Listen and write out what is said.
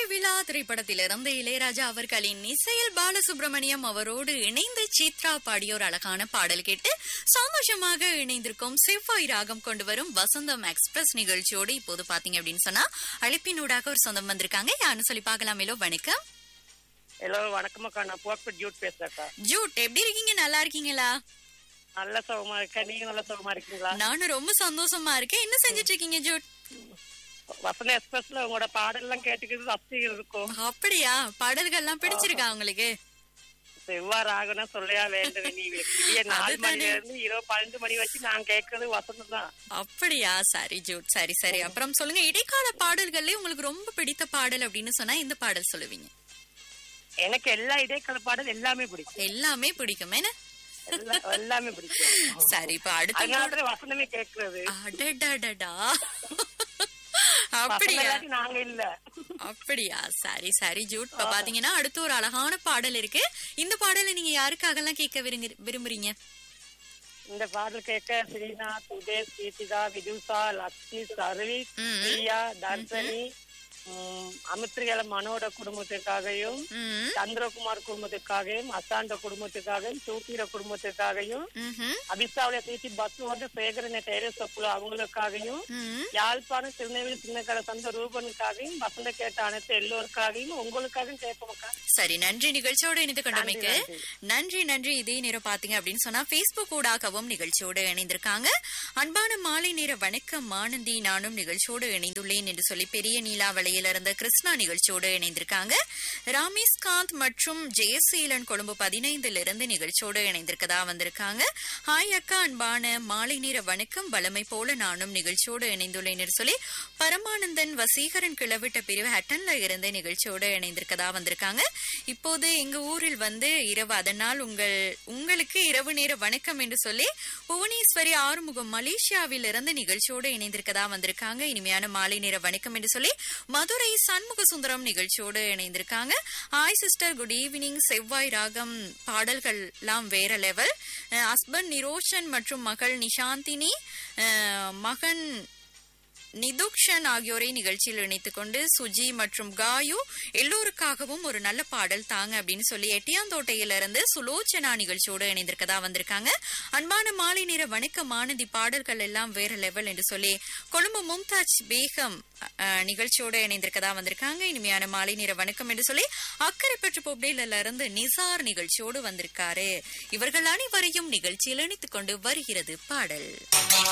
விழா திரைப்படத்திலிருந்து இளையராஜா அவர்களின் இசையில் பாலசுப்ரமணியம் அவரோடு இணைந்து சித்ரா பாடிய ஒரு அழகான பாடல் கேட்டு சந்தோஷமாக இணைந்திருக்கும் செவ்வாய் ராகம் கொண்டு வரும் வசந்தம் எக்ஸ்பிரஸ் நிகழ்ச்சியோடு இப்போது பாத்தீங்க அப்படின்னு சொன்னா அழைப்பினூடாக ஒரு சொந்தம் வந்திருக்காங்க யாருன்னு சொல்லி பார்க்கலாமேலோ வணக்கம் ஹலோ வணக்கம் அக்கா நான் போக்பட் ஜூட் பேசுறேன்க்கா ஜூட் எப்படி இருக்கீங்க நல்லா இருக்கீங்களா நல்ல சுகமா இருக்கா நீங்க நல்ல சுகமா இருக்கீங்களா நானும் ரொம்ப சந்தோஷமா இருக்கேன் என்ன செஞ்சுட்டு இருக்கீங்க ஜூட் வசந்த எக்ஸ்பிரஸ்ல உங்களோட பாடல்லாம் கேட்டுக்கிறது ரசி இருக்கும் அப்படியா பாடல்கள்லாம் பிடிச்சிருக்கா உங்களுக்கு செவ்வாறு ஆகும்னா சொல்லையா வேண்டும் நீ விடிய நாலு மணில இருந்து இரவு பன்னெண்டு மணி வச்சு நான் கேட்கறது வசந்தம் தான் அப்படியா சரி ஜூட் சரி சரி அப்புறம் சொல்லுங்க இடைக்கால பாடல்கள்ல உங்களுக்கு ரொம்ப பிடித்த பாடல் அப்படின்னு சொன்னா எந்த பாடல் சொல்லுவீங்க எனக்கு எல்லா இடைக்கால பாடல் எல்லாமே பிடிக்கும் எல்லாமே பிடிக்கும் என்ன எல்லா- எல்லாமே பிடிக்கும் சரி இப்ப அடுத்த அதனால வசந்தமே கேட்கறது அடடடடா பசங்க அப்படியா இல்லாட்டி நாங்க இல்ல அப்படியா சரி சரி ஜூட் இப்ப பாத்தீங்கன்னா அடுத்து ஒரு அழகான பாடல் இருக்கு இந்த பாடலை நீங்க யாருக்காகலாம் கேட்க விரும்பு- விரும்புறீங்க இந்த பாடல் கேட்க ஸ்ரீநாத் உதேஷ் கீர்த்திகா விதுஷா லக்ஷ்மி சர்வி ம். பிரியா தர்ஷனி உம், அமித்ரிகள மனோட குடும்பத்திற்காகவும் ம், சந்திரகுமார் குடும்பத்திற்காகவும் அசாண்ட குடும்பத்திற்காகவும் சூத்திர குடும்பத்திற்காகவும் ம்ஹும், அபிசாவுல தீட்டி பஸ் ஓட்ட சேகரன டேரஸ் சப்புல அவங்களுக்காகவும் ம். யாழ்ப்பாணம் திருநெல்வேலி சின்னக்கடை சந்த ரூபனுக்காகவும் வசந்த கேட்ட அனைத்து எல்லோருக்காகவும் உங்களுக்காகவும் கேட்போம்க்கா சரி நன்றி நிகழ்ச்சியோடு இணைந்து கொண்டமைக்கு நன்றி, நன்றி நன்றி இதே நேரம் பாத்தீங்க அப்படின்னு சொன்னா பேஸ்புக் ஊடாகவும் நிகழ்ச்சியோடு இணைந்திருக்காங்க அன்பான மாலை நேர வணக்கம் மானந்தி நானும் நிகழ்ச்சியோடு இணைந்துள்ளேன் என்று சொல்லி பெரிய நீலாவளையில இருந்த கிருஷ்ணா நிகழ்ச்சியோடு இணைந்திருக்காங்க ராமேஷ்காந்த் மற்றும் ஜெயசீலன் கொழும்பு பதினைந்துல இருந்து நிகழ்ச்சியோடு இணைந்திருக்கதா வந்திருக்காங்க ஹாய் அக்கா அன்பான மாலை நேர வணக்கம் வளமை போல நானும் நிகழ்ச்சியோடு இணைந்துள்ளேன் என்று சொல்லி பரமானந்தன் வசீகரன் கிளவிட்ட பிரிவு ஹட்டன்ல இருந்து நிகழ்ச்சியோடு இணைந்திருக்கதா வந்திருக்காங்க இப்போது எங்க ஊரில் வந்து இரவு அதனால் உங்கள் உங்களுக்கு இரவு நேர வணக்கம் என்று சொல்லி புவனேஸ்வரி ஆறுமுகம் மலேசியாவில் இருந்து நிகழ்ச்சியோடு இணைந்திருக்கதா வந்திருக்காங்க இனிமையான மாலை நேர வணக்கம் என்று சொல்லி மதுரை சண்முக சுந்தரம் நிகழ்ச்சியோடு இணைந்திருக்காங்க ஹாய் சிஸ்டர் குட் ஈவினிங் செவ்வாய் ராகம் பாடல்கள் எல்லாம் வேற லெவல் ஹஸ்பண்ட் நிரோஷன் மற்றும் மகள் நிஷாந்தினி அஹ், மகன் நிதுக்ஷன் ஆகியோரை நிகழ்ச்சியில் இணைத்துக் கொண்டு சுஜி மற்றும் காயு எல்லோருக்காகவும் ஒரு நல்ல பாடல் தாங்க அப்படின்னு சொல்லி எட்டியாந்தோட்டையிலிருந்து சுலோச்சனா நிகழ்ச்சியோடு இணைந்திருக்கதா வந்திருக்காங்க அன்பான மாலை நேர வணக்க மானதி பாடல்கள் எல்லாம் வேற லெவல் என்று சொல்லி கொழும்பு மும்தாஜ் பேகம் அஹ், நிகழ்ச்சியோடு இணைந்திருக்கதா வந்திருக்காங்க இனிமையான மாலை நேர வணக்கம் என்று சொல்லி அக்கறை பெற்று பொப்டேல இருந்து நிசார் நிகழ்ச்சியோடு வந்திருக்காரு இவர்கள் அனைவரையும் நிகழ்ச்சியில் இணைத்துக் கொண்டு வருகிறது பாடல்